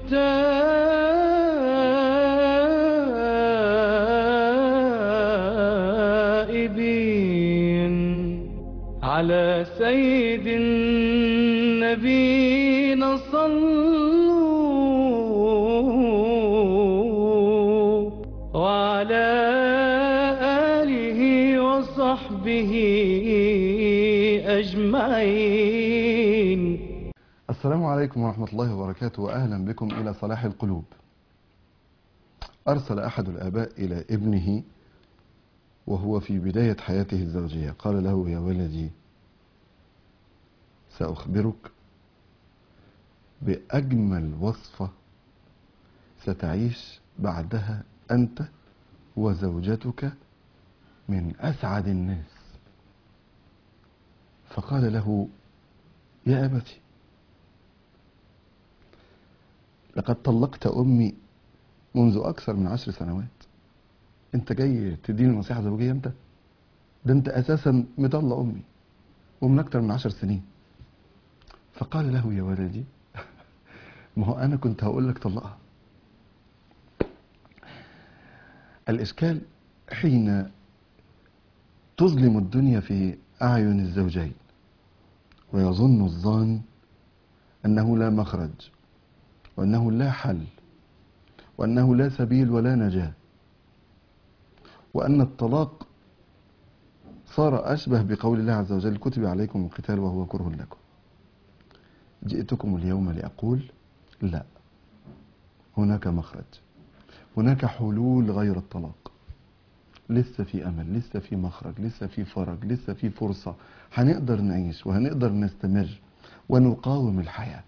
التائبين على سيد النبينا صلوا وعلى آله وصحبه أجمعين السلام عليكم ورحمة الله وبركاته وأهلا بكم إلى صلاح القلوب أرسل أحد الآباء إلى ابنه وهو في بداية حياته الزوجية قال له يا ولدي سأخبرك بأجمل وصفة ستعيش بعدها أنت وزوجتك من أسعد الناس فقال له يا أبتي لقد طلقت أمي منذ أكثر من عشر سنوات أنت جاي تديني نصيحة زوجية أنت ده أنت أساسا مطلق أمي ومن أكثر من عشر سنين فقال له يا ولدي ما هو أنا كنت هقول لك طلقها الإشكال حين تظلم الدنيا في أعين الزوجين ويظن الظان أنه لا مخرج وأنه لا حل وأنه لا سبيل ولا نجاة وأن الطلاق صار أشبه بقول الله عز وجل كتب عليكم القتال وهو كره لكم جئتكم اليوم لأقول لا هناك مخرج هناك حلول غير الطلاق لسه في أمل لسه في مخرج لسه في فرج لسه في فرصة هنقدر نعيش وهنقدر نستمر ونقاوم الحياة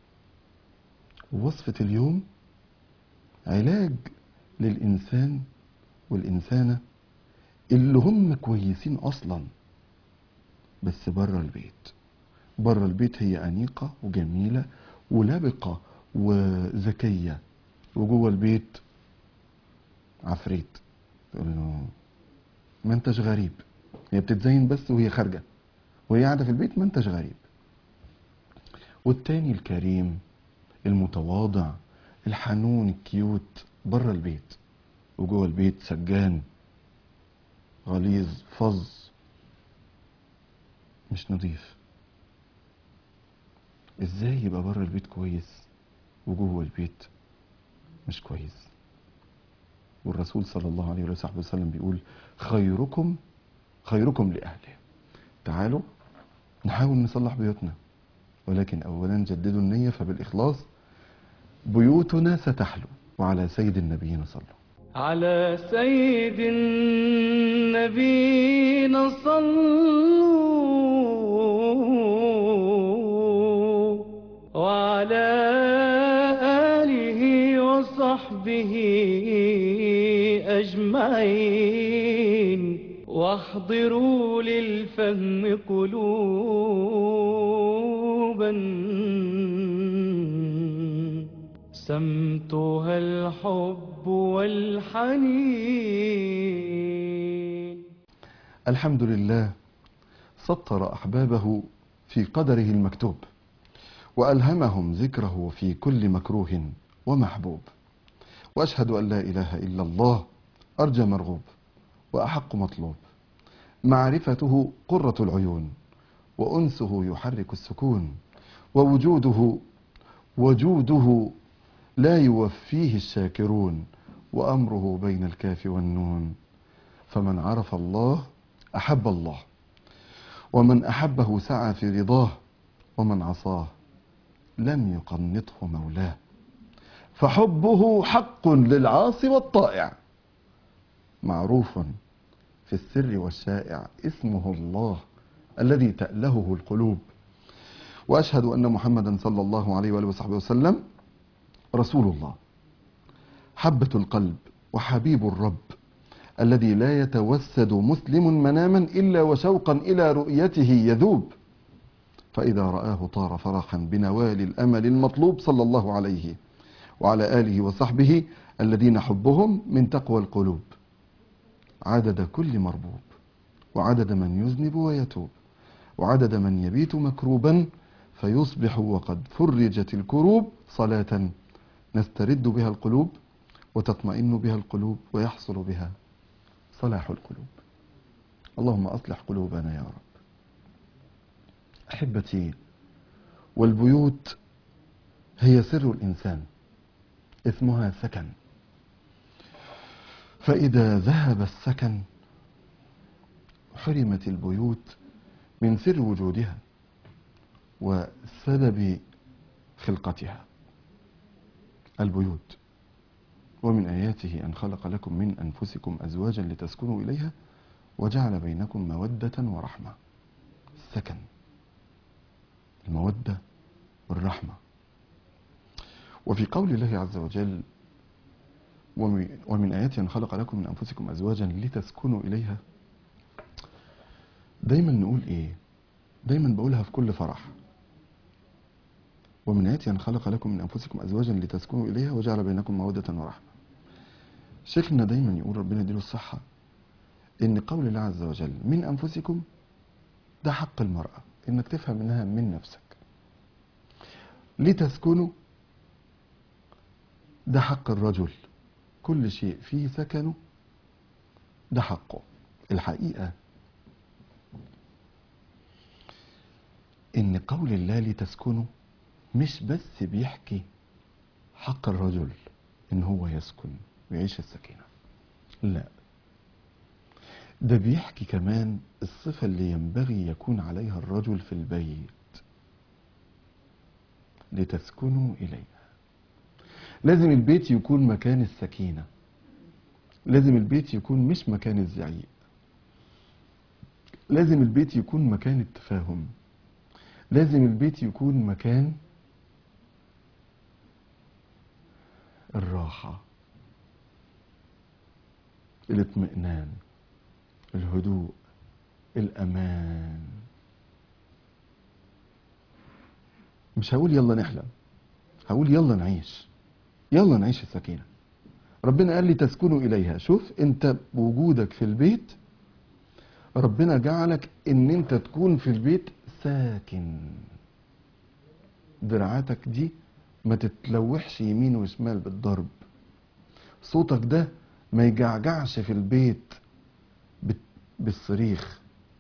وصفة اليوم علاج للإنسان والإنسانة اللي هم كويسين أصلا بس بره البيت بره البيت هي أنيقة وجميلة ولبقة وذكية وجوه البيت عفريت تقول له ما انتش غريب هي بتتزين بس وهي خارجة وهي قاعدة في البيت ما انتش غريب والتاني الكريم المتواضع الحنون الكيوت بره البيت وجوه البيت سجان غليظ فظ مش نظيف ازاي يبقى بره البيت كويس وجوه البيت مش كويس والرسول صلى الله عليه وصحبه وسلم بيقول خيركم خيركم لأهله تعالوا نحاول نصلح بيوتنا ولكن أولا جددوا النية فبالإخلاص بيوتنا ستحلو وعلى سيد النبيين صلوا على سيد النبينا صلوا وعلى آله وصحبه أجمعين واحضروا للفهم قلوبا سمتها الحب والحنين الحمد لله سطر أحبابه في قدره المكتوب وألهمهم ذكره في كل مكروه ومحبوب وأشهد أن لا إله إلا الله أرجى مرغوب وأحق مطلوب معرفته قرة العيون وأنسه يحرك السكون ووجوده وجوده لا يوفيه الشاكرون وأمره بين الكاف والنون فمن عرف الله أحب الله ومن أحبه سعى في رضاه ومن عصاه لم يقنطه مولاه فحبه حق للعاصي والطائع معروف في السر والشائع اسمه الله الذي تألهه القلوب وأشهد أن محمدا صلى الله عليه وآله وصحبه وسلم رسول الله حبة القلب وحبيب الرب الذي لا يتوسد مسلم مناما إلا وشوقا إلى رؤيته يذوب فإذا رآه طار فرحا بنوال الأمل المطلوب صلى الله عليه وعلى آله وصحبه الذين حبهم من تقوى القلوب عدد كل مربوب وعدد من يذنب ويتوب وعدد من يبيت مكروبا فيصبح وقد فرجت الكروب صلاة نسترد بها القلوب وتطمئن بها القلوب ويحصل بها صلاح القلوب اللهم أصلح قلوبنا يا رب أحبتي والبيوت هي سر الإنسان اسمها سكن فإذا ذهب السكن حرمت البيوت من سر وجودها وسبب خلقتها البيوت ومن آياته أن خلق لكم من أنفسكم أزواجا لتسكنوا إليها وجعل بينكم مودة ورحمة السكن المودة والرحمة وفي قول الله عز وجل ومن ومن آياته أن خلق لكم من أنفسكم أزواجا لتسكنوا إليها دايما نقول إيه دايما بقولها في كل فرح ومن آياته أن خلق لكم من أنفسكم أزواجا لتسكنوا إليها وجعل بينكم مودة ورحمة شيخنا دايما يقول ربنا يديله الصحة إن قول الله عز وجل من أنفسكم ده حق المرأة إنك تفهم إنها من نفسك لتسكنوا ده حق الرجل كل شيء فيه سكنه ده حقه الحقيقة إن قول الله لتسكنوا مش بس بيحكي حق الرجل إن هو يسكن ويعيش السكينة لا ده بيحكي كمان الصفة اللي ينبغي يكون عليها الرجل في البيت لتسكنوا إليها لازم البيت يكون مكان السكينة لازم البيت يكون مش مكان الزعيق لازم البيت يكون مكان التفاهم لازم البيت يكون مكان الراحة الاطمئنان الهدوء الأمان مش هقول يلا نحلم هقول يلا نعيش يلا نعيش السكينة ربنا قال لي تسكنوا إليها شوف انت بوجودك في البيت ربنا جعلك ان انت تكون في البيت ساكن دراعاتك دي ما تتلوحش يمين وشمال بالضرب صوتك ده ما يجعجعش في البيت بت- بالصريخ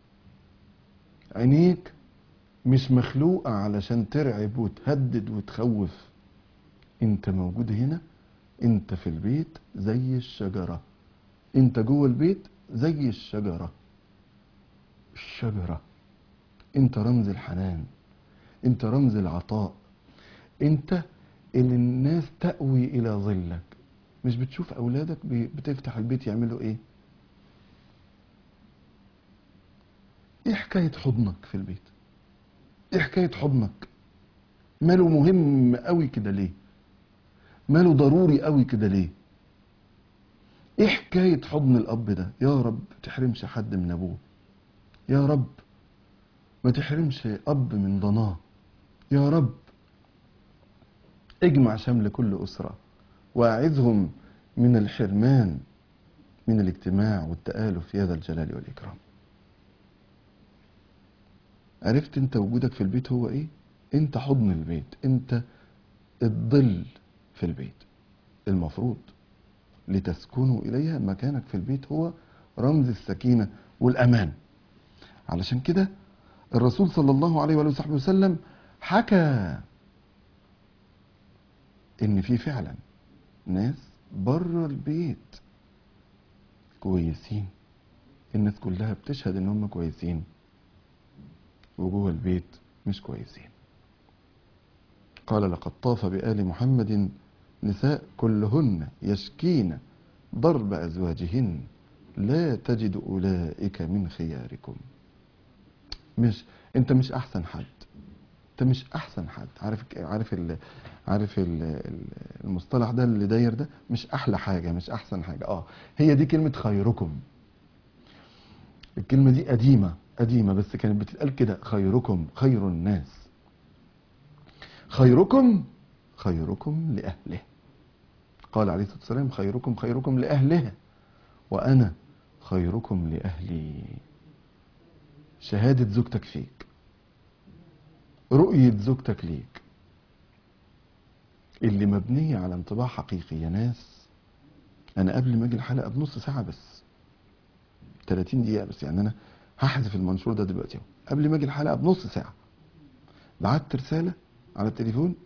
عينيك مش مخلوقة علشان ترعب وتهدد وتخوف انت موجود هنا انت في البيت زي الشجرة انت جوه البيت زي الشجرة الشجرة انت رمز الحنان انت رمز العطاء انت اللي الناس تأوي الى ظلك مش بتشوف اولادك بي- بتفتح البيت يعملوا ايه ايه حكاية حضنك في البيت ايه حكاية حضنك ماله مهم قوي كده ليه ماله ضروري قوي كده ليه ايه حكاية حضن الاب ده يا رب تحرمش حد من ابوه يا رب ما تحرمش اب من ضناه يا رب اجمع شمل كل اسره واعذهم من الحرمان من الاجتماع والتآلف يا ذا الجلال والإكرام عرفت انت وجودك في البيت هو ايه انت حضن البيت انت الظل في البيت المفروض لتسكنوا إليها مكانك في البيت هو رمز السكينة والأمان علشان كده الرسول صلى الله عليه وآله وصحبه وسلم حكى إن في فعلا ناس بره البيت كويسين الناس كلها بتشهد إن هم كويسين وجوه البيت مش كويسين قال لقد طاف بآل محمد نساء كلهن يشكين ضرب أزواجهن لا تجد أولئك من خياركم مش انت مش احسن حد انت مش احسن حد عارف عارف ال عارف ال المصطلح ده اللي داير ده مش احلى حاجه مش احسن حاجه اه هي دي كلمه خيركم الكلمه دي قديمه قديمه بس كانت بتتقال كده خيركم خير الناس خيركم خيركم لاهله قال عليه الصلاه والسلام خيركم خيركم لاهله وانا خيركم لاهلي شهادة زوجتك فيك رؤية زوجتك ليك اللي مبنية على انطباع حقيقي يا ناس انا قبل ما اجي الحلقة بنص ساعة بس 30 دقيقة بس يعني انا هحذف المنشور ده دلوقتي اهو قبل ما اجي الحلقة بنص ساعة بعت رسالة على التليفون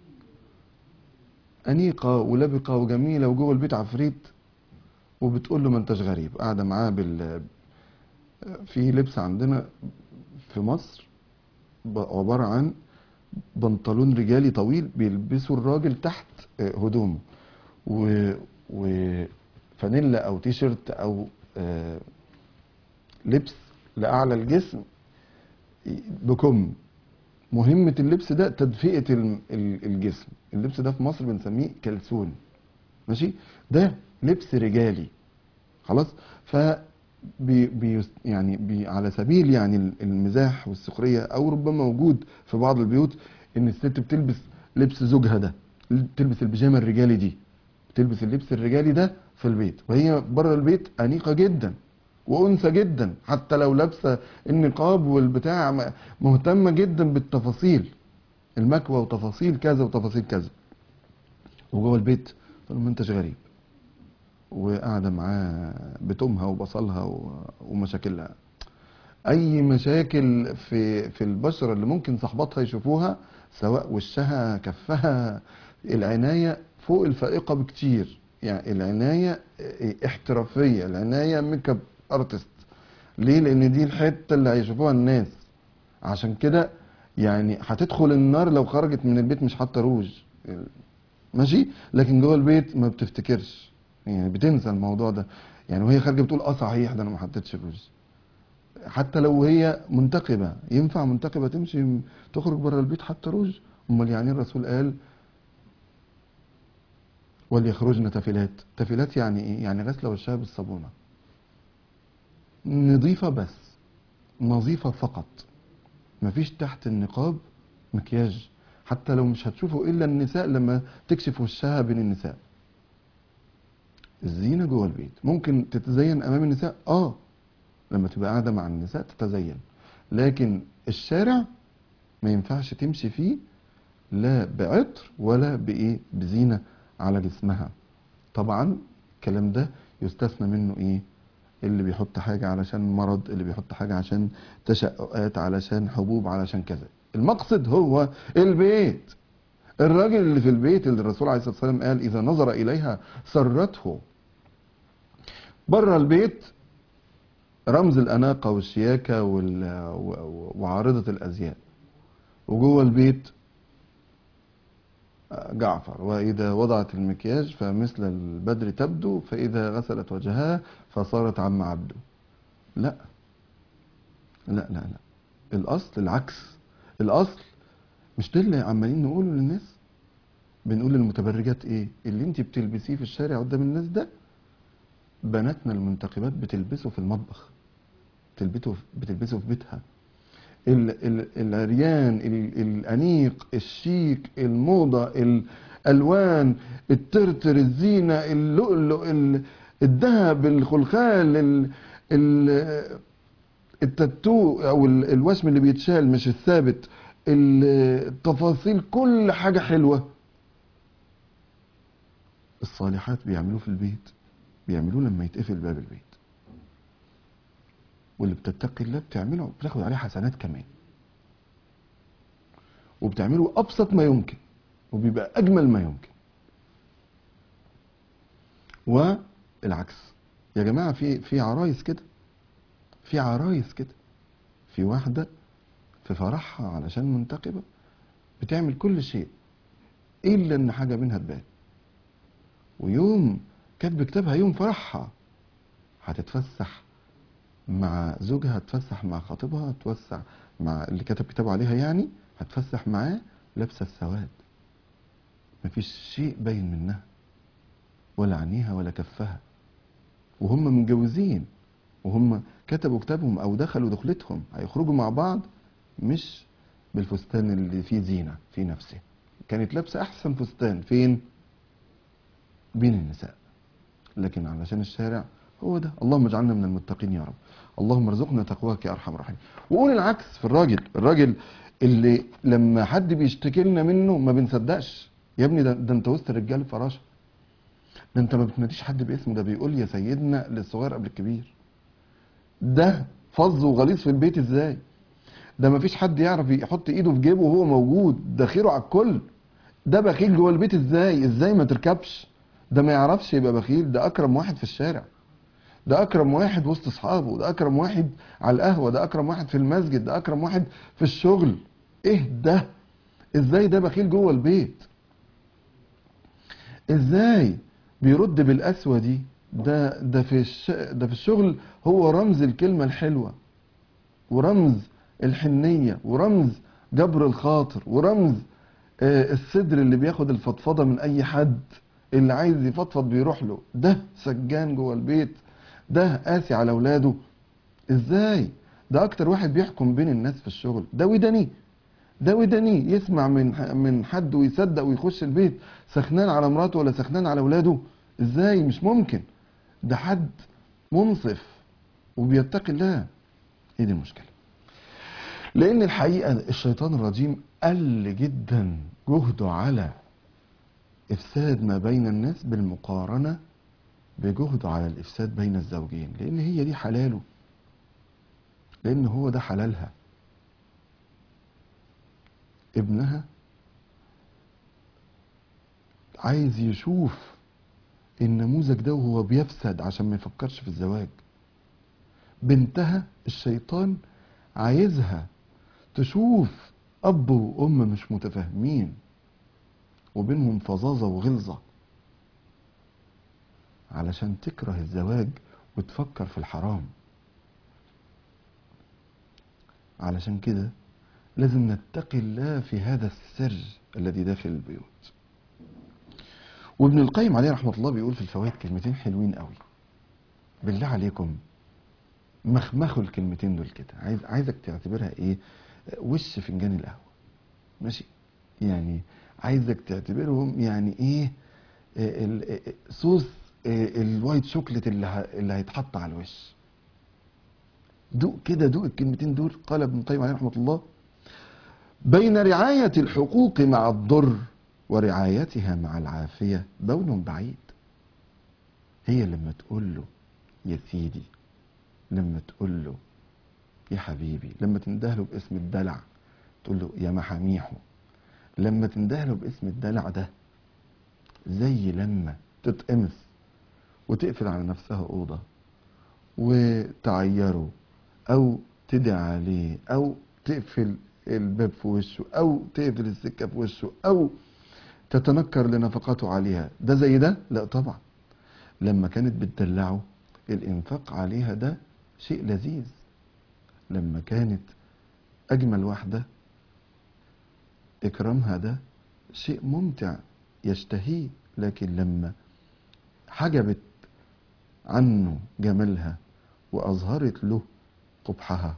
أنيقة ولبقة وجميلة وجوه البيت عفريت وبتقول له ما انتش غريب قاعدة معاه بال في لبس عندنا في مصر ب- عبارة عن بنطلون رجالي طويل بيلبسه الراجل تحت آه، هدومه و... وفانيلا او تي شيرت او آه، لبس لاعلى الجسم بكم مهمة اللبس ده تدفئة ال- ال- الجسم اللبس ده في مصر بنسميه كلسون ماشي ده لبس رجالي خلاص ف بي بي يعني بي على سبيل يعني ال- المزاح والسخريه او ربما موجود في بعض البيوت ان الست بتلبس لبس زوجها ده بتلبس البيجامه الرجالي دي بتلبس اللبس الرجالي ده في البيت وهي بره البيت انيقه جدا وانثى جدا حتى لو لابسه النقاب والبتاع م- مهتمه جدا بالتفاصيل المكوى وتفاصيل كذا وتفاصيل كذا وجوه البيت تقول له ما انتش غريب وقاعده معاه بتومها وبصلها و- ومشاكلها اي مشاكل في في البشره اللي ممكن صحباتها يشوفوها سواء وشها كفها العنايه فوق الفائقه بكتير يعني العنايه احترافيه العنايه ميك اب ارتست ليه لان دي الحته اللي هيشوفوها الناس عشان كده يعني هتدخل النار لو خرجت من البيت مش حاطه روج ماشي لكن جوه البيت ما بتفتكرش يعني بتنسى الموضوع ده يعني وهي خارجه بتقول اه صحيح ده انا ما حطيتش روج حتى لو هي منتقبه ينفع منتقبه تمشي م- تخرج بره البيت حتى روج امال يعني الرسول قال وليخرجن تفلات تفلات يعني ايه يعني غسله وشها بالصابونه نظيفه بس نظيفه فقط مفيش تحت النقاب مكياج حتى لو مش هتشوفه الا النساء لما تكشف وشها بين النساء الزينه جوه البيت ممكن تتزين امام النساء اه لما تبقى قاعده مع النساء تتزين لكن الشارع ما ينفعش تمشي فيه لا بعطر ولا بايه بزينه على جسمها طبعا الكلام ده يستثنى منه ايه اللي بيحط حاجة علشان مرض اللي بيحط حاجة عشان تشققات علشان حبوب علشان كذا المقصد هو البيت الراجل اللي في البيت اللي الرسول عليه الصلاة والسلام قال إذا نظر إليها سرته بره البيت رمز الأناقة والشياكة وال... و- وعارضة الأزياء وجوه البيت جعفر وإذا وضعت المكياج فمثل البدر تبدو فإذا غسلت وجهها فصارت عم عبده لا لا لا لا الأصل العكس الأصل مش ده اللي عمالين نقوله للناس بنقول للمتبرجات ايه اللي انت بتلبسيه في الشارع قدام الناس ده بناتنا المنتقبات بتلبسه في المطبخ بتلبسه بتلبسه في بيتها ال- ال- العريان ال- الأنيق الشيك الموضة الألوان الترتر الزينة اللؤلؤ ال- الذهب الخلخال ال- ال- التاتو أو ال- الوشم اللي بيتشال مش الثابت ال- التفاصيل كل حاجة حلوة الصالحات بيعملوه في البيت بيعملوه لما يتقفل باب البيت واللي بتتقي الله بتعمله بتاخد عليه حسنات كمان وبتعمله ابسط ما يمكن وبيبقى اجمل ما يمكن والعكس يا جماعه في في عرايس كده في عرايس كده في واحده في فرحها علشان منتقبه بتعمل كل شيء الا ان حاجه منها تبان ويوم كاتب كتابها يوم فرحها هتتفسح مع زوجها هتفسح مع خطيبها هتوسع مع اللي كتب كتابه عليها يعني هتفسح معاه لابسه السواد مفيش شيء باين منها ولا عينيها ولا كفها وهم متجوزين وهم كتبوا كتابهم او دخلوا دخلتهم هيخرجوا مع بعض مش بالفستان اللي فيه زينه في نفسه كانت لابسه احسن فستان فين بين النساء لكن علشان الشارع هو ده اللهم اجعلنا من المتقين يا رب اللهم ارزقنا تقواك يا ارحم الراحمين وقول العكس في الراجل الراجل اللي لما حد بيشتكي لنا منه ما بنصدقش يا ابني ده, ده انت وسط الرجال فراشه ده انت ما بتناديش حد باسمه ده بيقول يا سيدنا للصغير قبل الكبير ده فظ وغليظ في البيت ازاي ده ما فيش حد يعرف يحط ايده في جيبه وهو موجود ده خيره على الكل ده بخيل جوه البيت ازاي ازاي ما تركبش ده ما يعرفش يبقى بخيل ده اكرم واحد في الشارع ده اكرم واحد وسط اصحابه ده اكرم واحد على القهوه ده اكرم واحد في المسجد ده اكرم واحد في الشغل ايه ده ازاي ده بخيل جوه البيت ازاي بيرد بالقسوه دي ده ده في الش... ده في الشغل هو رمز الكلمه الحلوه ورمز الحنيه ورمز جبر الخاطر ورمز آه، الصدر اللي بياخد الفضفضه من اي حد اللي عايز يفضفض بيروح له ده سجان جوه البيت ده قاسي على اولاده ازاي ده اكتر واحد بيحكم بين الناس في الشغل ده وداني ده وداني يسمع من من حد ويصدق ويخش البيت سخنان على مراته ولا سخنان على اولاده ازاي مش ممكن ده حد منصف وبيتقي الله ايه دي المشكله لان الحقيقه الشيطان الرجيم قل جدا جهده على افساد ما بين الناس بالمقارنه بجهده على الافساد بين الزوجين لان هي دي حلاله لان هو ده حلالها ابنها عايز يشوف النموذج ده وهو بيفسد عشان ما يفكرش في الزواج بنتها الشيطان عايزها تشوف اب وام مش متفاهمين وبينهم فظاظه وغلظه علشان تكره الزواج وتفكر في الحرام علشان كده لازم نتقي الله في هذا السر الذي داخل البيوت وابن القيم عليه رحمة الله بيقول في الفوائد كلمتين حلوين قوي بالله عليكم مخمخوا الكلمتين دول كده عايز عايزك تعتبرها ايه وش فنجان القهوة ماشي يعني عايزك تعتبرهم يعني ايه آه، ال- آه، صوص آه، الوايت شوكليت اللي ه- اللي هيتحط على الوش دوق كده دوق الكلمتين دول قال ابن القيم عليه رحمة الله بين رعاية الحقوق مع الضر ورعايتها مع العافية بون بعيد هي لما تقول له يا سيدي لما تقول له يا حبيبي لما تنده له باسم الدلع تقول له يا محاميحو لما تنده له باسم الدلع ده زي لما تتقمص وتقفل على نفسها أوضة وتعيره أو تدعي عليه أو تقفل الباب في وشه أو تقفل السكة في وشه أو تتنكر لنفقاته عليها ده زي ده؟ لا طبعا لما كانت بتدلعه الإنفاق عليها ده شيء لذيذ لما كانت أجمل واحدة إكرامها ده شيء ممتع يشتهيه لكن لما حجبت عنه جمالها وأظهرت له قبحها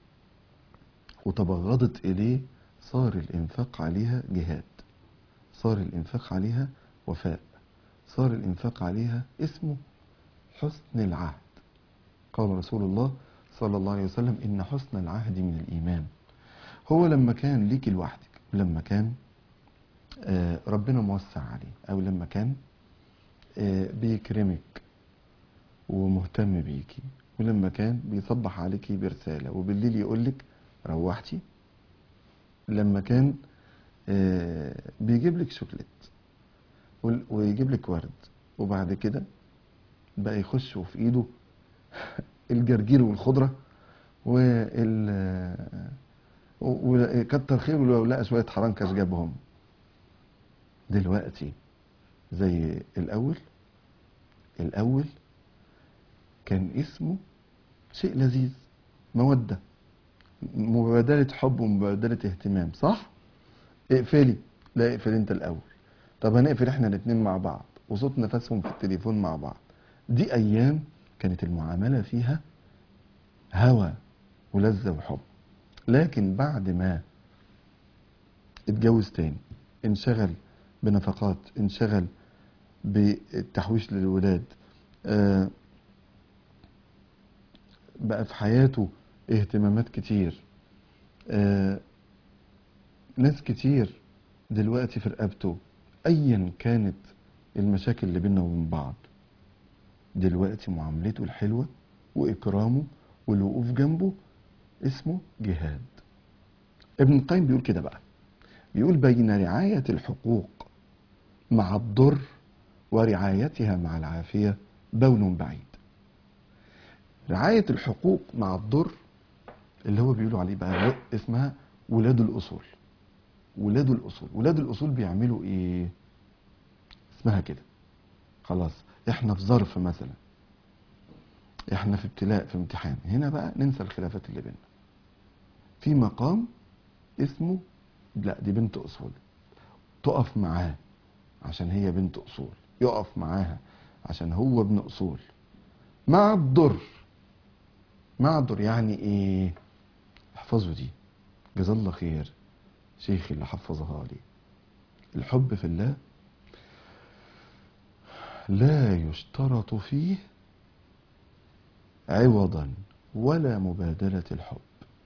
وتبغضت إليه صار الإنفاق عليها جهاد صار الإنفاق عليها وفاء صار الإنفاق عليها اسمه حسن العهد قال رسول الله صلى الله عليه وسلم إن حسن العهد من الإيمان هو لما كان ليك لوحدك لما كان آه، ربنا موسع عليه أو لما كان آه، بيكرمك ومهتم بيكي ولما كان بيصبح عليكي برسالة وبالليل يقولك روحتي لما كان آه، بيجيب لك شوكليت وال- ويجيب لك ورد وبعد كده بقى يخش في ايده الجرجير والخضره وال وكتر خيره لو لقى شويه حرنكش جابهم دلوقتي زي الاول الاول كان اسمه شيء لذيذ موده مبادله حب ومبادله اهتمام صح اقفلي لا اقفل انت الاول طب هنقفل احنا الاتنين مع بعض وصوت نفسهم في التليفون مع بعض دي ايام كانت المعامله فيها هوى ولذه وحب لكن بعد ما اتجوز تاني انشغل بنفقات انشغل بالتحويش للولاد آه، بقى في حياته اهتمامات كتير آه، ناس كتير دلوقتي في رقبته ايا كانت المشاكل اللي بيننا وبين بعض دلوقتي معاملته الحلوة واكرامه والوقوف جنبه اسمه جهاد ابن القيم بيقول كده بقى بيقول بين رعاية الحقوق مع الضر ورعايتها مع العافية بون بعيد رعاية الحقوق مع الضر اللي هو بيقولوا عليه بقى اسمها ولاد الأصول ولاد الأصول ولاد الأصول بيعملوا إيه اسمها كده خلاص احنا في ظرف مثلا احنا في ابتلاء في امتحان هنا بقى ننسى الخلافات اللي بيننا في مقام اسمه لا دي بنت اصول تقف معاه عشان هي بنت اصول يقف معاها عشان هو ابن اصول مع الضر مع الضر يعني ايه احفظوا دي جزا الله خير شيخي اللي حفظها لي الحب في الله لا يشترط فيه عوضا ولا مبادلة الحب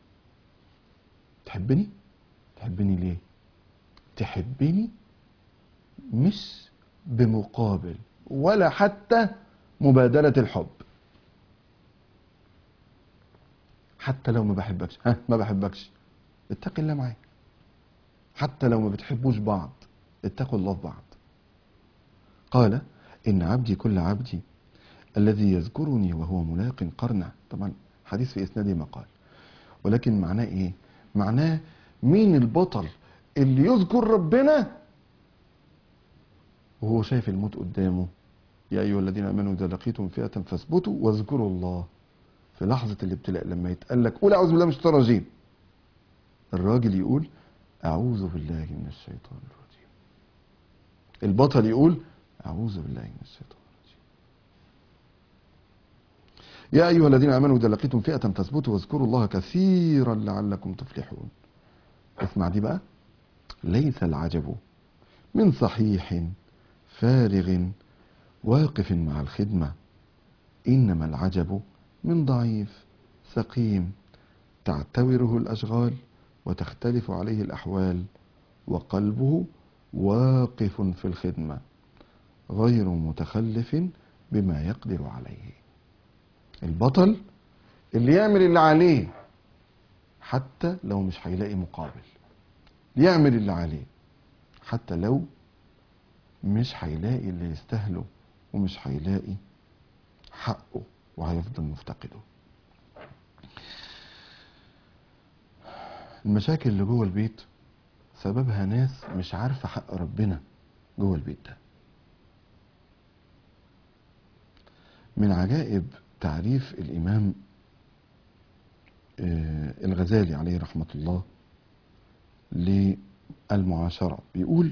تحبني تحبني ليه تحبني مش بمقابل ولا حتى مبادلة الحب حتى لو ما بحبكش ها ما بحبكش اتق الله معايا حتى لو ما بتحبوش بعض اتقوا الله في بعض قال إن عبدي كل عبدي الذي يذكرني وهو ملاق قرنه طبعا حديث في إسناده مقال ولكن معناه إيه معناه مين البطل اللي يذكر ربنا وهو شايف الموت قدامه يا أيها الذين آمنوا إذا لقيتم فئة فاثبتوا واذكروا الله في لحظة الابتلاء لما يتقال لك قول أعوذ بالله من الشيطان الرجيم الراجل يقول أعوذ بالله من الشيطان الرجيم البطل يقول أعوذ بالله من الشيطان الرجيم يا أيها الذين آمنوا إذا لقيتم فئة فاثبتوا واذكروا الله كثيرا لعلكم تفلحون اسمع دي بقى ليس العجب من صحيح فارغ واقف مع الخدمة إنما العجب من ضعيف سقيم تعتوره الأشغال وتختلف عليه الأحوال وقلبه واقف في الخدمة غير متخلف بما يقدر عليه البطل اللي يعمل اللي عليه حتى لو مش هيلاقي مقابل يعمل اللي عليه حتى لو مش هيلاقي اللي يستاهله ومش هيلاقي حقه وهيفضل مفتقده المشاكل اللي جوه البيت سببها ناس مش عارفة حق ربنا جوه البيت ده من عجائب تعريف الإمام آه، الغزالي عليه رحمة الله للمعاشرة بيقول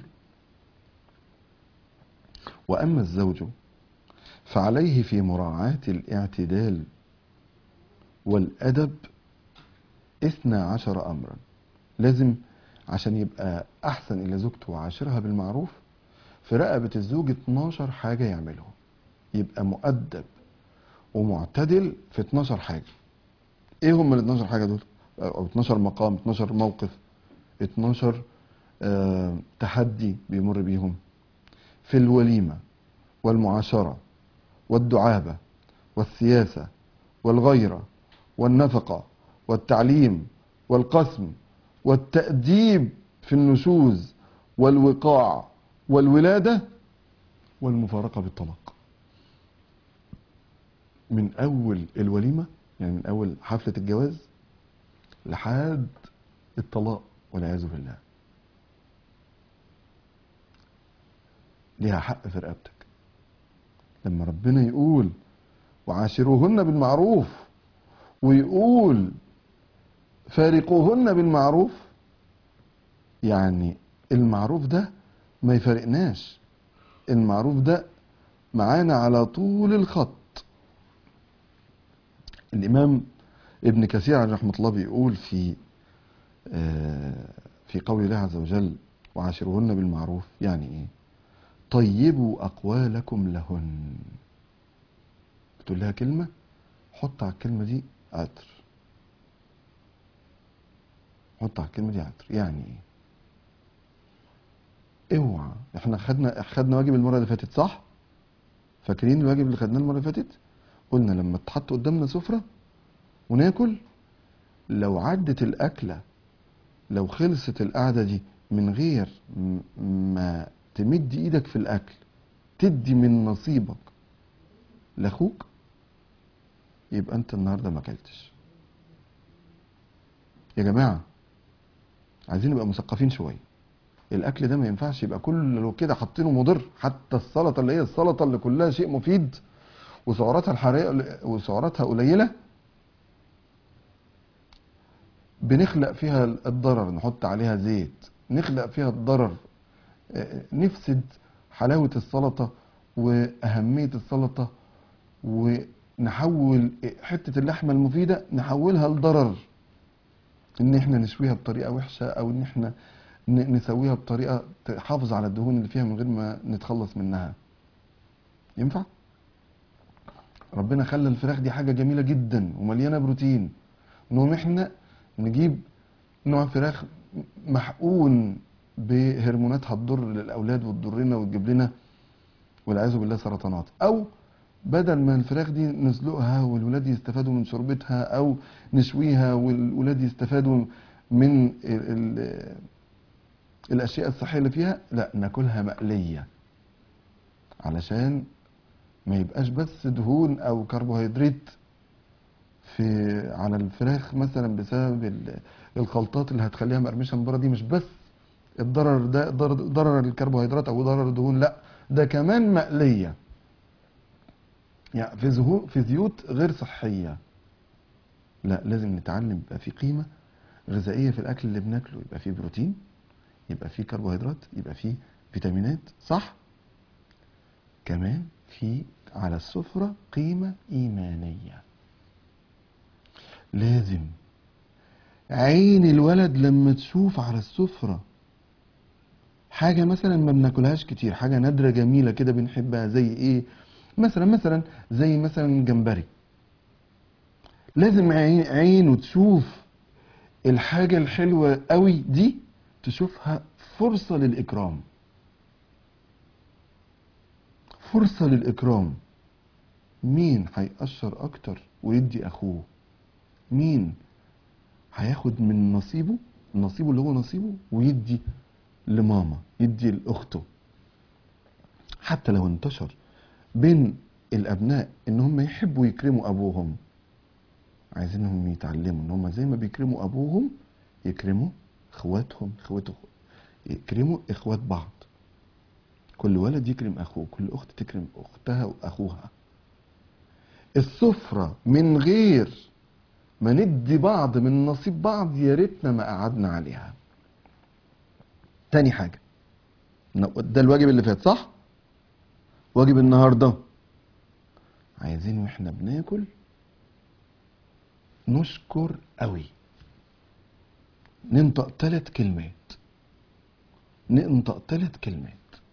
وأما الزوج فعليه في مراعاة الاعتدال والأدب اثنى عشر أمرا لازم عشان يبقى أحسن إلى زوجته وعاشرها بالمعروف في رقبة الزوج 12 حاجة يعملهم يبقى مؤدب ومعتدل في 12 حاجة ايه هم ال 12 حاجة دول او 12 مقام 12 موقف 12 آه تحدي بيمر بيهم في الوليمة والمعاشرة والدعابة والسياسة والغيرة والنفقة والتعليم والقسم والتأديب في النشوز والوقاع والولادة والمفارقة بالطلاق من أول الوليمة يعني من أول حفلة الجواز لحد الطلاق والعياذ بالله ليها حق في رقبتك لما ربنا يقول وعاشروهن بالمعروف ويقول فارقوهن بالمعروف يعني المعروف ده ما يفارقناش المعروف ده معانا على طول الخط الإمام ابن كثير عليه رحمة الله بيقول في آه، في قول الله عز وجل وعاشروهن بالمعروف يعني ايه طيبوا أقوالكم لهن بتقول لها كلمة حط على الكلمة دي عطر حط على الكلمة دي عطر يعني ايه اوعى احنا خدنا خدنا واجب المره اللي فاتت صح فاكرين الواجب اللي خدناه المره اللي فاتت قلنا لما تحط قدامنا سفره وناكل لو عدت الاكله لو خلصت القعده دي من غير م- ما تمد ايدك في الاكل تدي من نصيبك لاخوك يبقى انت النهارده ما اكلتش يا جماعه عايزين نبقى مثقفين شويه الاكل ده ما ينفعش يبقى كله كده حاطينه مضر حتى السلطه اللي هي السلطه اللي كلها شيء مفيد وسعراتها الحراريه وسعراتها قليله بنخلق فيها الضرر نحط عليها زيت نخلق فيها الضرر آه، نفسد حلاوه السلطه واهميه السلطه ونحول حته اللحمه المفيده نحولها لضرر ان احنا نشويها بطريقه وحشه او ان احنا ن- نسويها بطريقه تحافظ على الدهون اللي فيها من غير ما نتخلص منها ينفع ربنا خلى الفراخ دي حاجه جميله جدا ومليانه بروتين نقوم احنا نجيب نوع فراخ محقون بهرمونات هتضر للاولاد وتضرنا وتجيب لنا والعياذ بالله سرطانات او بدل ما الفراخ دي نسلقها والولاد يستفادوا من شربتها او نشويها والولاد يستفادوا من ال ال الاشياء الصحيه اللي فيها لا ناكلها مقليه علشان ما يبقاش بس دهون او كربوهيدرات في على الفراخ مثلا بسبب ال- الخلطات اللي هتخليها مقرمشه من بره دي مش بس الضرر ده ضرر, ضرر الكربوهيدرات او ضرر الدهون لا ده كمان مقليه يعني في زهو في زيوت غير صحيه لا لازم نتعلم يبقى في قيمه غذائيه في الاكل اللي بناكله يبقى فيه بروتين يبقى فيه كربوهيدرات يبقى فيه فيتامينات صح كمان في على السفرة قيمة إيمانية لازم عين الولد لما تشوف على السفرة حاجة مثلا ما بناكلهاش كتير حاجة نادرة جميلة كده بنحبها زي ايه مثلا مثلا زي مثلا جمبري لازم عين عينه تشوف الحاجة الحلوة قوي دي تشوفها فرصة للإكرام فرصة للإكرام مين هيقشر أكتر ويدي أخوه مين هياخد من نصيبه نصيبه اللي هو نصيبه ويدي لماما يدي لأخته حتى لو انتشر بين الأبناء إن هم يحبوا يكرموا أبوهم عايزينهم يتعلموا إن هم زي ما بيكرموا أبوهم يكرموا إخواتهم إخواته يكرموا إخوات بعض كل ولد يكرم اخوه كل اخت تكرم اختها واخوها السفرة من غير ما ندي بعض من نصيب بعض يا ريتنا ما قعدنا عليها تاني حاجة ده الواجب اللي فات صح واجب النهاردة عايزين واحنا بناكل نشكر قوي ننطق ثلاث كلمات ننطق ثلاث كلمات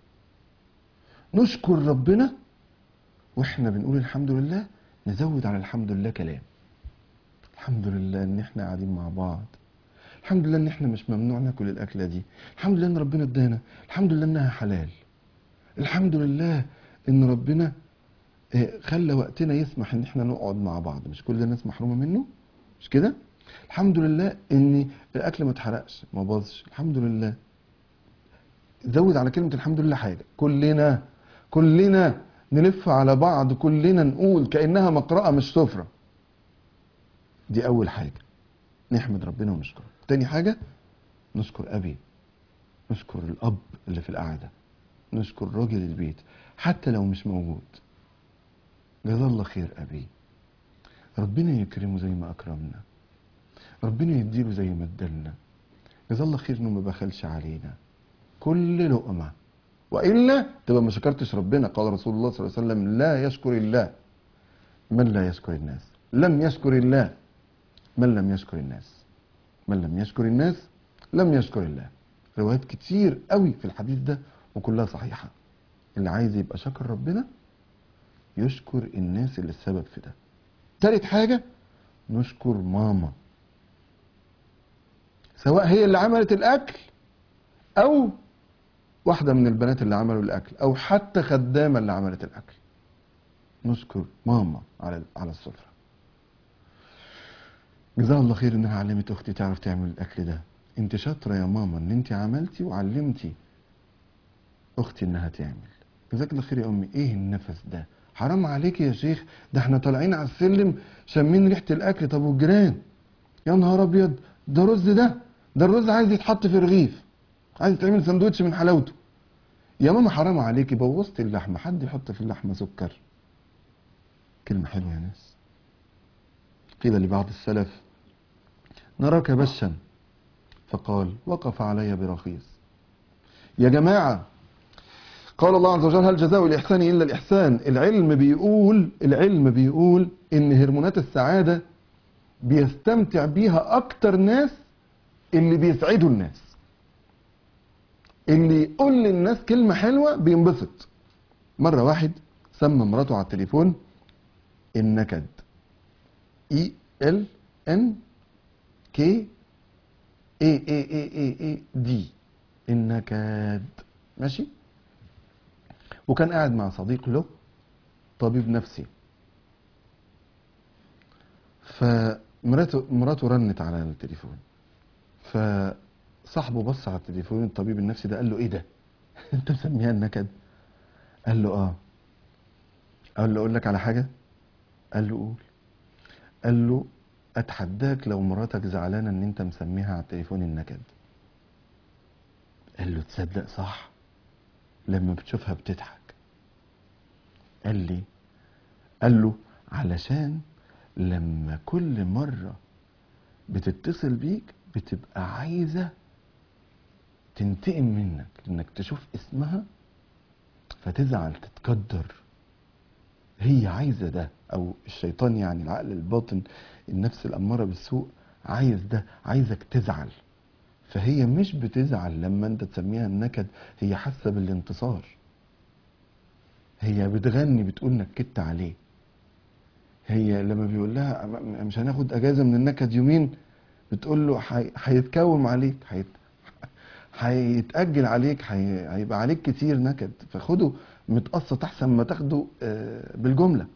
نشكر ربنا واحنا بنقول الحمد لله نزود على الحمد لله كلام الحمد لله ان احنا قاعدين مع بعض الحمد لله ان احنا مش ممنوع ناكل الاكله دي الحمد لله ان ربنا ادانا الحمد لله انها حلال الحمد لله ان ربنا آه، خلى وقتنا يسمح ان احنا نقعد مع بعض مش كل الناس محرومه منه مش كده الحمد لله ان الاكل ما اتحرقش ما باظش الحمد لله زود على كلمة الحمد لله حاجة كلنا كلنا نلف على بعض كلنا نقول كأنها مقرأة مش سفرة دي أول حاجة نحمد ربنا ونشكره تاني حاجة نشكر أبي نشكر الأب اللي في القعدة نشكر راجل البيت حتى لو مش موجود جزا الله خير أبي ربنا يكرمه زي ما أكرمنا ربنا يديله زي ما ادالنا جزا الله خير إنه ما بخلش علينا كل لقمة وإلا تبقى ما شكرتش ربنا قال رسول الله صلى الله عليه وسلم لا يشكر الله من لا يشكر الناس لم يشكر الله من لم يشكر الناس من لم يشكر الناس لم يشكر الله روايات كتير قوي في الحديث ده وكلها صحيحة اللي عايز يبقى شكر ربنا يشكر الناس اللي السبب في ده تالت حاجة نشكر ماما سواء هي اللي عملت الأكل أو واحدة من البنات اللي عملوا الأكل أو حتى خدامة اللي عملت الأكل نشكر ماما على على السفرة جزاها الله خير إنها علمت أختي تعرف تعمل الأكل ده أنت شاطرة يا ماما إن أنت عملتي وعلمتي أختي إنها تعمل جزاك الله خير يا أمي إيه النفس ده حرام عليك يا شيخ ده احنا طالعين على السلم شامين ريحة الأكل طب والجيران يا نهار أبيض ده رز ده ده الرز عايز يتحط في رغيف عايز تعمل سندوتش من حلاوته يا ماما حرام عليكي بوظت اللحمه حد يحط في اللحمه سكر كلمه حلوه يا ناس قيل لبعض السلف نراك بشا فقال وقف علي برخيص يا جماعه قال الله عز وجل هل جزاء الإحسان إلا الإحسان العلم بيقول العلم بيقول إن هرمونات السعادة بيستمتع بيها أكتر ناس اللي بيسعدوا الناس اللي يقول للناس كلمة حلوة بينبسط مرة واحد سمى مراته على التليفون النكد اي ال ان كي اي اي اي اي اي دي النكد ماشي وكان قاعد مع صديق له طبيب نفسي فمراته مراته رنت على التليفون فصاحبه بص على التليفون الطبيب النفسي ده قال له ايه ده انت مسميها النكد قال له اه قال له اقول لك على حاجه قال له قول قال له اتحداك لو مراتك زعلانه ان انت مسميها على التليفون النكد قال له تصدق صح لما بتشوفها بتضحك قال لي قال له علشان لما كل مرة بتتصل بيك بتبقى عايزة تنتقم منك انك تشوف اسمها فتزعل تتقدر هي عايزة ده او الشيطان يعني العقل الباطن النفس الامارة بالسوء عايز ده عايزك تزعل فهي مش بتزعل لما انت تسميها النكد هي حاسه بالانتصار هي بتغني بتقول نكدت عليه هي لما بيقول لها م- مش هناخد اجازه من النكد يومين بتقول له هي- هيتكوم عليك هيت- هيتاجل عليك هي- هيبقى عليك كتير نكد فخده متقسط احسن ما تاخده آه، بالجمله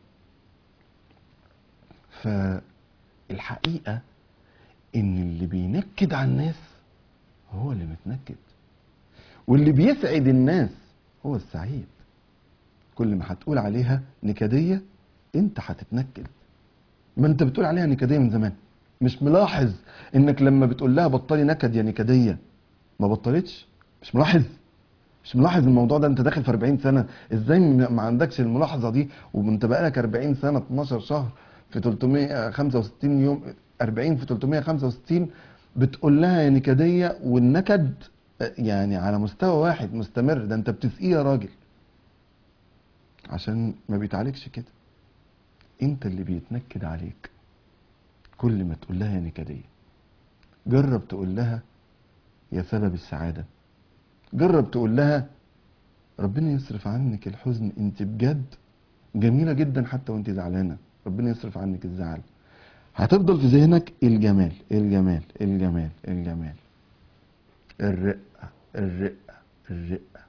فالحقيقه ان اللي بينكد على الناس هو اللي متنكد واللي بيسعد الناس هو السعيد كل ما هتقول عليها نكدية انت هتتنكد ما انت بتقول عليها نكدية من زمان مش ملاحظ انك لما بتقول لها بطلي نكد يا نكدية ما بطلتش مش ملاحظ مش ملاحظ الموضوع ده انت داخل في 40 سنة ازاي م- ما عندكش الملاحظة دي وانت بقالك 40 سنة 12 شهر في 365 يوم 40 في 365 بتقول لها يا نكدية والنكد آه، يعني على مستوى واحد مستمر ده انت بتسقيه يا راجل عشان ما بيتعالجش كده انت اللي بيتنكد عليك كل ما تقول لها يا نكدية جرب تقول لها يا سبب السعادة جرب تقول لها ربنا يصرف عنك الحزن انت بجد جميلة جدا حتى وانت زعلانة ربنا يصرف عنك الزعل هتفضل في ذهنك الجمال الجمال الجمال الجمال الرقة الرقة الرقة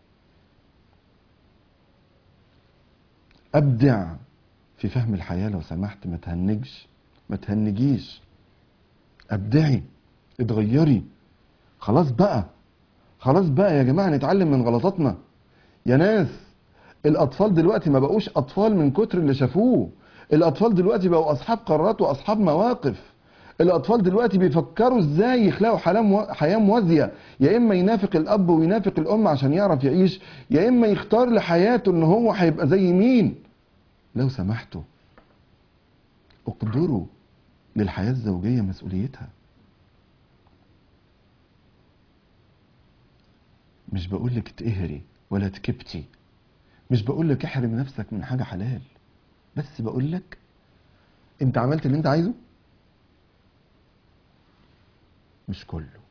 أبدع في فهم الحياة لو سمحت ما تهنجش ما تهنجيش أبدعي اتغيري خلاص بقى خلاص بقى يا جماعة نتعلم من غلطاتنا يا ناس الأطفال دلوقتي ما بقوش أطفال من كتر اللي شافوه الأطفال دلوقتي بقوا أصحاب قرارات وأصحاب مواقف الأطفال دلوقتي بيفكروا إزاي يخلقوا حياة مو- حياة موازية يا إما ينافق الأب وينافق الأم عشان يعرف يعيش يا إما يختار لحياته إن هو هيبقى زي مين لو سمحتوا اقدروا للحياة الزوجية مسؤوليتها مش بقولك تقهري ولا تكبتي مش بقولك احرم نفسك من حاجة حلال بس بقولك انت عملت اللي انت عايزه مش كله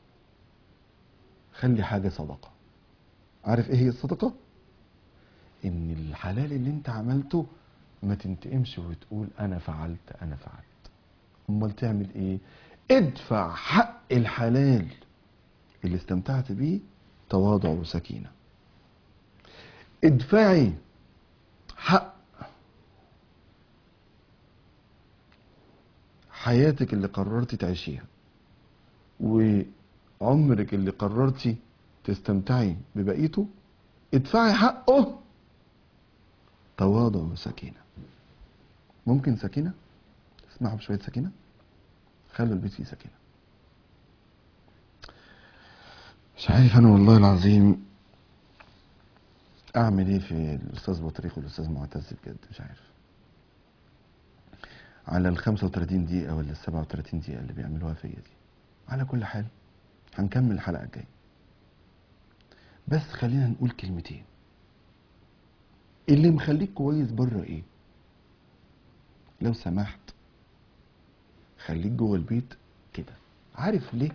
خلي حاجة صدقة عارف ايه هي الصدقة ان الحلال اللي انت عملته ما تنتقمش وتقول انا فعلت انا فعلت امال تعمل ايه ادفع حق الحلال اللي استمتعت بيه تواضع وسكينة ادفعي حق حياتك اللي قررتي تعيشيها وعمرك اللي قررتي تستمتعي ببقيته ادفعي حقه تواضع وسكينة ممكن سكينة اسمعوا بشوية سكينة خلوا البيت فيه سكينة مش عارف انا والله العظيم اعمل ايه في الاستاذ بطريق والاستاذ معتز بجد مش عارف على ال 35 دقيقة ولا ال 37 دقيقة اللي بيعملوها فيا دي على كل حال هنكمل الحلقة الجاية بس خلينا نقول كلمتين اللي مخليك كويس بره ايه لو سمحت خليك جوه البيت كده عارف ليه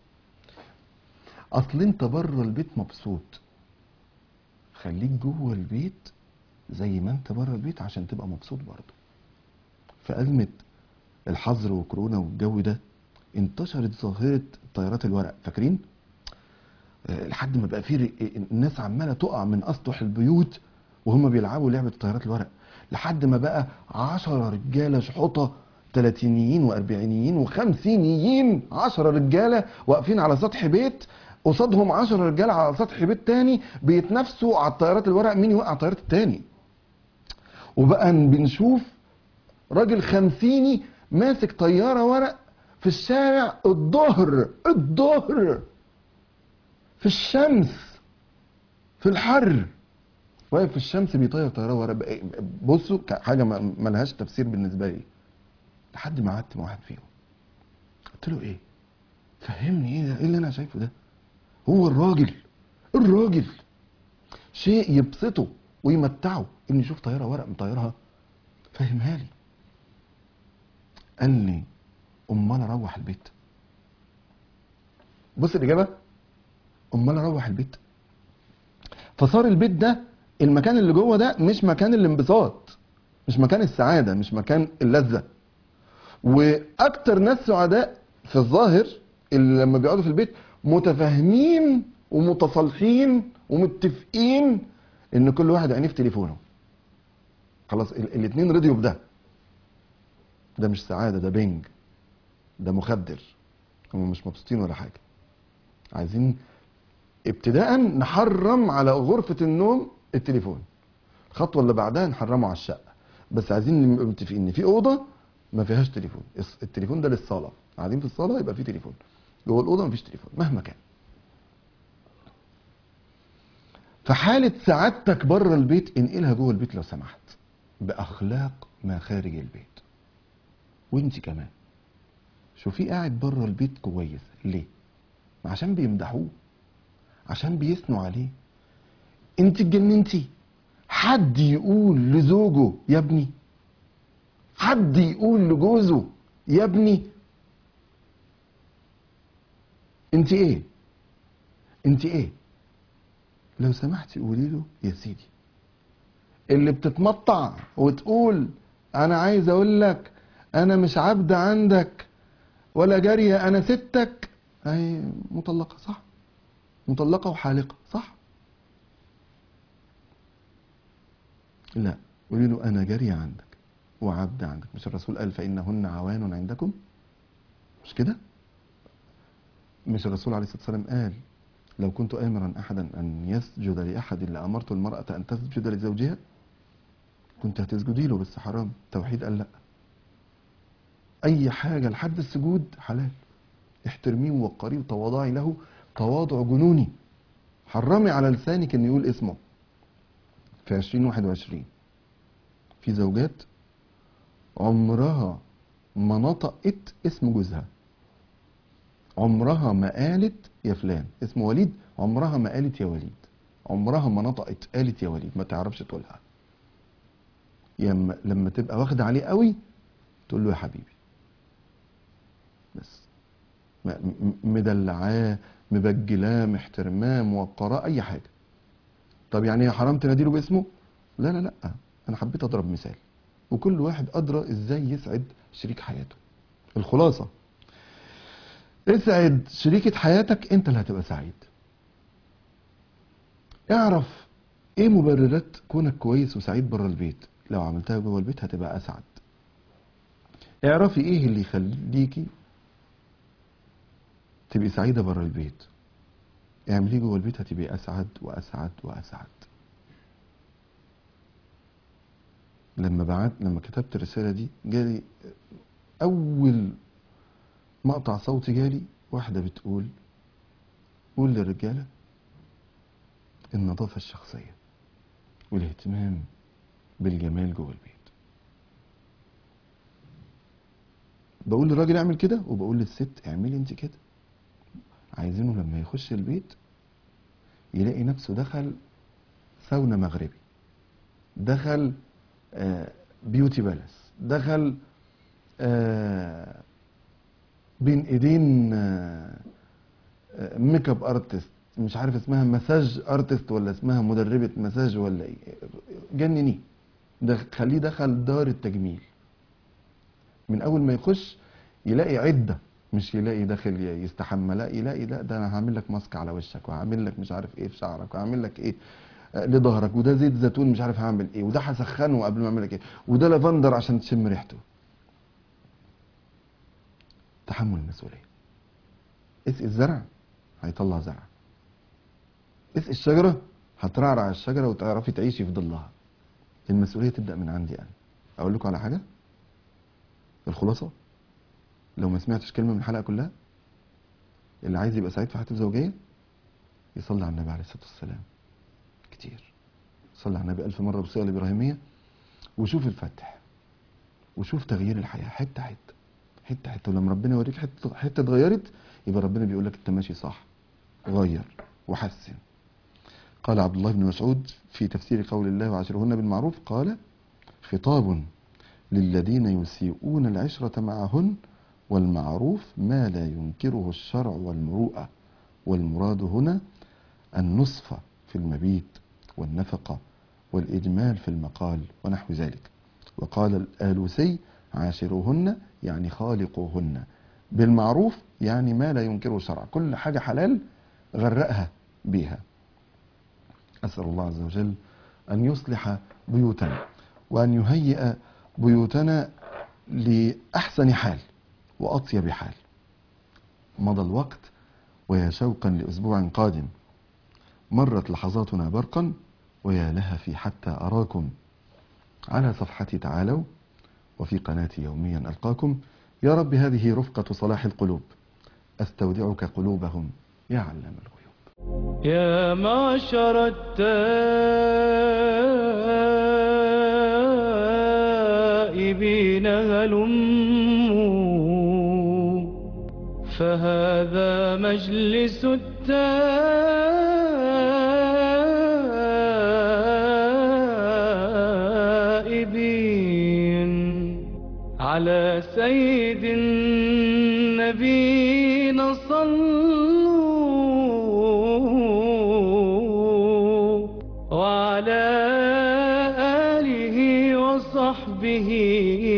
اصل انت بره البيت مبسوط خليك جوه البيت زي ما انت بره البيت عشان تبقى مبسوط برضه في أزمة الحظر وكورونا والجو ده انتشرت ظاهرة طيارات الورق فاكرين؟ آه، لحد ما بقى في ر- الناس عمالة تقع من أسطح البيوت وهم بيلعبوا لعبة طيارات الورق لحد ما بقى عشرة رجالة شحوطة تلاتينيين وأربعينيين وخمسينيين عشرة رجالة واقفين على سطح بيت قصادهم عشرة رجالة على سطح بيت تاني بيتنافسوا على الطيارات الورق مين يوقع طيارة التاني وبقى بنشوف راجل خمسيني ماسك طيارة ورق في الشارع الظهر الظهر في الشمس في الحر واقف في الشمس بيطير طيارة ورق بقى- بصوا ك- حاجة ما- ملهاش تفسير بالنسبة لي لحد ما قعدت مع واحد فيهم قلت له ايه فهمني ايه ده ايه اللي انا شايفه ده هو الراجل الراجل شيء يبسطه ويمتعه انه يشوف طيارة ورق مطيرها فهمها لي قال لي امال اروح البيت بص الاجابه امال اروح البيت فصار البيت ده المكان اللي جوه ده مش مكان الانبساط مش مكان السعاده مش مكان اللذه واكتر ناس سعداء في الظاهر اللي لما بيقعدوا في البيت متفاهمين ومتصالحين ومتفقين ان كل واحد عينيه في تليفونه خلاص ال- الاتنين رضيوا بده ده مش سعادة ده بنج ده مخدر هم مش مبسوطين ولا حاجة عايزين ابتداء نحرم على غرفة النوم التليفون الخطوة اللي بعدها نحرمه على الشقة بس عايزين نبقى متفقين ان في أوضة ما فيهاش تليفون الس- التليفون ده للصالة قاعدين في الصالة يبقى في تليفون جوه الأوضة مفيش تليفون مهما كان فحالة سعادتك بره البيت انقلها جوه البيت لو سمحت بأخلاق ما خارج البيت وانت كمان شوفيه قاعد بره البيت كويس ليه عشان بيمدحوه عشان بيثنوا عليه انت اتجننتي حد يقول لزوجه يا ابني حد يقول لجوزه يا ابني انت ايه انت ايه لو سمحتي قولي له يا سيدي اللي بتتمطع وتقول انا عايز اقول لك انا مش عبد عندك ولا جارية انا ستك اهي مطلقة صح مطلقة وحالقة صح لا قولي له انا جارية عندك وعبد عندك مش الرسول قال فانهن عوان عندكم مش كده مش الرسول عليه الصلاة والسلام قال لو كنت آمرا أحدا أن يسجد لأحد لأمرت المرأة أن تسجد لزوجها كنت هتسجدي له بس حرام توحيد قال لا أي حاجة لحد السجود حلال احترميه ووقريه وتواضعي له تواضع جنوني حرمي على لسانك أن يقول اسمه في 2021 في زوجات عمرها ما نطقت اسم جوزها عمرها ما قالت يا فلان اسمه وليد عمرها ما قالت يا وليد عمرها ما نطقت قالت يا وليد ما تعرفش تقولها يما لما تبقى واخده عليه قوي تقول له يا حبيبي بس م- م- مدلعاه مبجلاه محترماه موقراه اي حاجه طب يعني هي حرام تناديله باسمه لا لا لا انا حبيت اضرب مثال وكل واحد ادرى ازاي يسعد شريك حياته الخلاصه اسعد شريكة حياتك انت اللي هتبقى سعيد اعرف ايه مبررات كونك كويس وسعيد بره البيت لو عملتها جوه البيت هتبقى اسعد اعرفي ايه اللي يخليكي تبقي سعيدة بره البيت اعمليه جوه البيت هتبقي اسعد واسعد واسعد لما بعت لما كتبت الرسالة دي جالي اول مقطع صوتي جالي واحدة بتقول قول للرجالة النظافة الشخصية والاهتمام بالجمال جوه البيت بقول للراجل اعمل كده وبقول للست اعملي انت كده عايزينه لما يخش البيت يلاقي نفسه دخل ساونا مغربي دخل آه، بيوتي بالاس دخل آه، بين ايدين آه، آه، ميك اب ارتست مش عارف اسمها مساج ارتست ولا اسمها مدربة مساج ولا ايه جنني ده خليه دخل دار التجميل من اول ما يخش يلاقي عده مش يلاقي داخل يستحمى لا يلاقي لا ده انا هعمل لك ماسك على وشك وهعمل لك مش عارف ايه في شعرك وهعمل لك ايه آه، لظهرك وده زيت زيتون مش عارف هعمل ايه وده هسخنه قبل ما اعمل لك ايه وده لافندر عشان تشم ريحته تحمل المسؤوليه اسقي الزرع هيطلع زرع اسقي الشجره هترعرع الشجره وتعرفي تعيشي في ظلها المسؤوليه تبدا من عندي انا اقول لكم على حاجه الخلاصه لو ما سمعتش كلمه من الحلقه كلها اللي عايز يبقى سعيد في حياته الزوجيه يصلي على النبي عليه الصلاه والسلام كتير صلي على النبي ألف مرة بالصيغة الإبراهيمية وشوف الفتح وشوف تغيير الحياة حتة حتة حتة حتة ولما ربنا يوريك حتة حتة اتغيرت يبقى ربنا بيقول لك أنت ماشي صح غير وحسن قال عبد الله بن مسعود في تفسير قول الله وعاشرهن بالمعروف قال خطاب للذين يسيئون العشرة معهن والمعروف ما لا ينكره الشرع والمروءة والمراد هنا النصف في المبيت والنفقة والإجمال في المقال ونحو ذلك وقال الآلوسي عاشروهن يعني خالقوهن بالمعروف يعني ما لا ينكره الشرع كل حاجة حلال غرقها بيها أسأل الله عز وجل أن يصلح بيوتنا وأن يهيئ بيوتنا لأحسن حال وأطيب حال مضى الوقت ويا شوقا لأسبوع قادم مرت لحظاتنا برقا ويا لها في حتى أراكم على صفحتي تعالوا وفي قناتي يوميا ألقاكم يا رب هذه رفقة صلاح القلوب أستودعك قلوبهم يا علام الغيوب يا معشر التائبين هلموا فهذا مجلس التائبين على سيد النبينا صلوا وعلى آله وصحبه